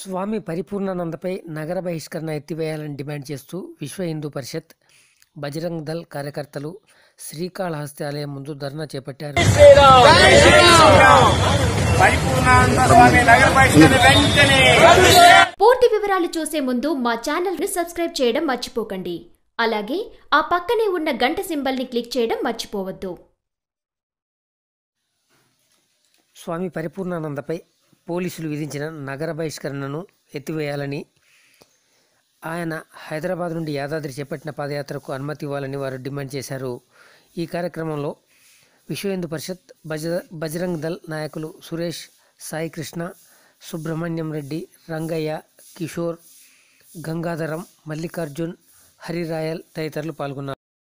స్వామి పరిపూర్ణానందపై నగర బహిష్కరణ ఎత్తివేయాలని డిమాండ్ చేస్తూ విశ్వ హిందూ పరిషత్ బజరంగ్ దళ్ కార్యకర్తలు శ్రీకాళహస్తి ఆలయం ముందు ధర్నా చేపట్టారు పరిపూర్ణానంద స్వామి నగర బహిష్కరణ వెంటనే పూర్తి వివరాలు చూసే ముందు మా ఛానల్ ని సబ్స్క్రైబ్ చేయడం మర్చిపోకండి అలాగే ఆ పక్కనే ఉన్న గంట సింబల్ ని క్లిక్ చేయడం మర్చిపోవద్దు స్వామి పరిపూర్ణానందపై పోలీసులు విధించిన నగర బహిష్కరణను ఎత్తివేయాలని ఆయన హైదరాబాద్ నుండి యాదాద్రి చేపట్టిన పాదయాత్రకు అనుమతి ఇవ్వాలని వారు డిమాండ్ చేశారు ఈ కార్యక్రమంలో విశ్వ హిందూ పరిషత్ బజ బజరంగ్ దళ్ నాయకులు సురేష్ సాయి కృష్ణ సుబ్రహ్మణ్యం రెడ్డి రంగయ్య కిషోర్ గంగాధరం మల్లికార్జున్ హరిరాయల్ తదితరులు పాల్గొన్నారు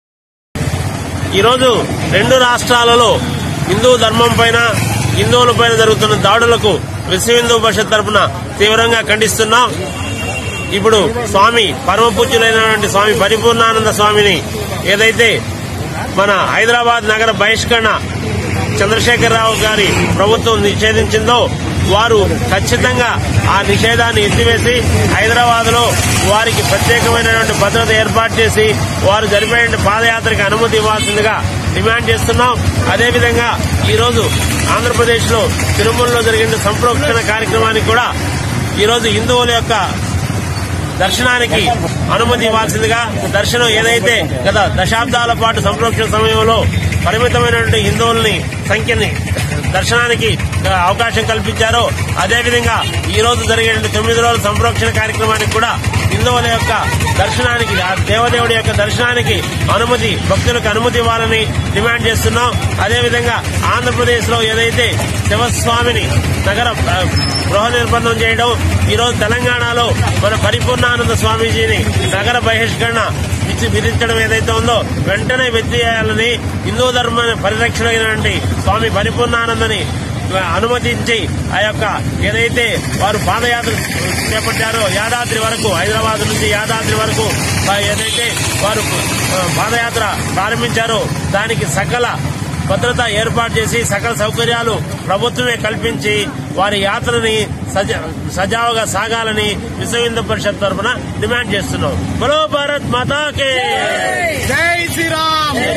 ఈరోజు రెండు రాష్ట్రాలలో హిందూ ధర్మం పైన హిందువుల పైన జరుగుతున్న దాడులకు విశ్వ హిందూ పరిషత్ తరపున తీవ్రంగా ఖండిస్తున్నాం ఇప్పుడు స్వామి పరమ పూజ్యులైనటువంటి స్వామి పరిపూర్ణానంద స్వామిని ఏదైతే మన హైదరాబాద్ నగర బహిష్కరణ చంద్రశేఖరరావు గారి ప్రభుత్వం నిషేధించిందో వారు ఖచ్చితంగా ఆ నిషేధాన్ని ఎత్తివేసి హైదరాబాద్ లో వారికి ప్రత్యేకమైనటువంటి భద్రత ఏర్పాటు చేసి వారు జరిపే పాదయాత్రకి అనుమతి ఇవ్వాల్సిందిగా డిమాండ్ చేస్తున్నాం అదేవిధంగా ఈ రోజు ఆంధ్రప్రదేశ్ లో తిరుమలలో జరిగిన సంప్రోక్షణ కార్యక్రమానికి కూడా ఈ రోజు హిందువుల యొక్క దర్శనానికి అనుమతి ఇవ్వాల్సిందిగా దర్శనం ఏదైతే గత దశాబ్దాల పాటు సంరక్షణ సమయంలో పరిమితమైనటువంటి హిందువుల్ని సంఖ్యని దర్శనానికి ఆ, అవకాశం కల్పించారో అదేవిధంగా ఈ రోజు జరిగే తొమ్మిది రోజుల సంరక్షణ కార్యక్రమానికి కూడా హిందువుల యొక్క దర్శనానికి ఆ దేవదేవుడి యొక్క దర్శనానికి అనుమతి భక్తులకు అనుమతి ఇవ్వాలని డిమాండ్ చేస్తున్నాం అదేవిధంగా ఆంధ్రప్రదేశ్ లో ఏదైతే శివస్వామిని నగర ఆ, గృహ నిర్బంధం చేయడం ఈ రోజు తెలంగాణలో మన పరిపూర్ణానంద స్వామీజీని నగర బహిష్కరణ ఇచ్చి విధించడం ఏదైతే ఉందో వెంటనే వెత్తివేయాలని హిందూ ధర్మ పరిరక్షణ అయినటువంటి స్వామి పరిపూర్ణానందని అనుమతించి ఆ యొక్క ఏదైతే వారు పాదయాత్ర చేపట్టారో యాదాద్రి వరకు హైదరాబాద్ నుంచి యాదాద్రి వరకు ఆ ఏదైతే వారు ఆ, పాదయాత్ర ప్రారంభించారో దానికి సకల భద్రత ఏర్పాటు చేసి సకల సౌకర్యాలు ప్రభుత్వమే కల్పించి వారి యాత్రని సజ సజావుగా సాగాలని విశ్వ హిందూ పరిషత్ తరఫున డిమాండ్ చేస్తున్నాం బలో భారత్ మాతాకే జై శ్రీరామ్